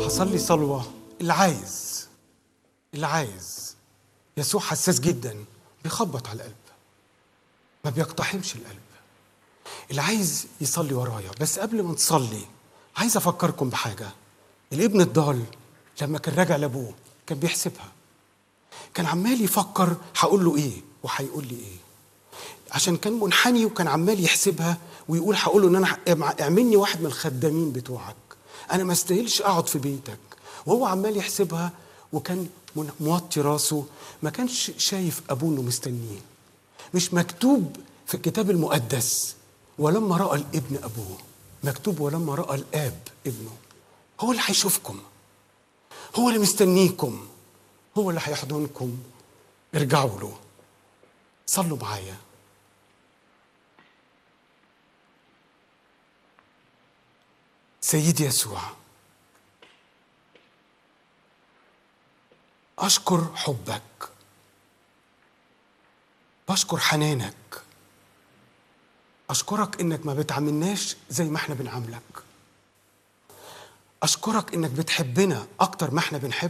هصلي صلوة اللي عايز اللي عايز يسوع حساس جدا بيخبط على القلب ما بيقتحمش القلب اللي عايز يصلي ورايا بس قبل ما تصلي عايز افكركم بحاجة الابن الضال لما كان راجع لابوه كان بيحسبها كان عمال يفكر هقول له ايه وهيقول لي ايه عشان كان منحني وكان عمال يحسبها ويقول هقول له ان انا ه- اعملني واحد من الخدامين بتوعك انا ما استاهلش اقعد في بيتك وهو عمال يحسبها وكان من- موطي راسه ما كانش شايف ابوه انه مستنيه مش مكتوب في الكتاب المقدس ولما راى الابن ابوه مكتوب ولما راى الاب ابنه هو اللي هيشوفكم هو اللي مستنيكم هو اللي هيحضنكم ارجعوا له صلوا معايا سيدي يسوع اشكر حبك بشكر حنانك اشكرك انك ما بتعاملناش زي ما احنا بنعاملك اشكرك انك بتحبنا اكتر ما احنا بنحب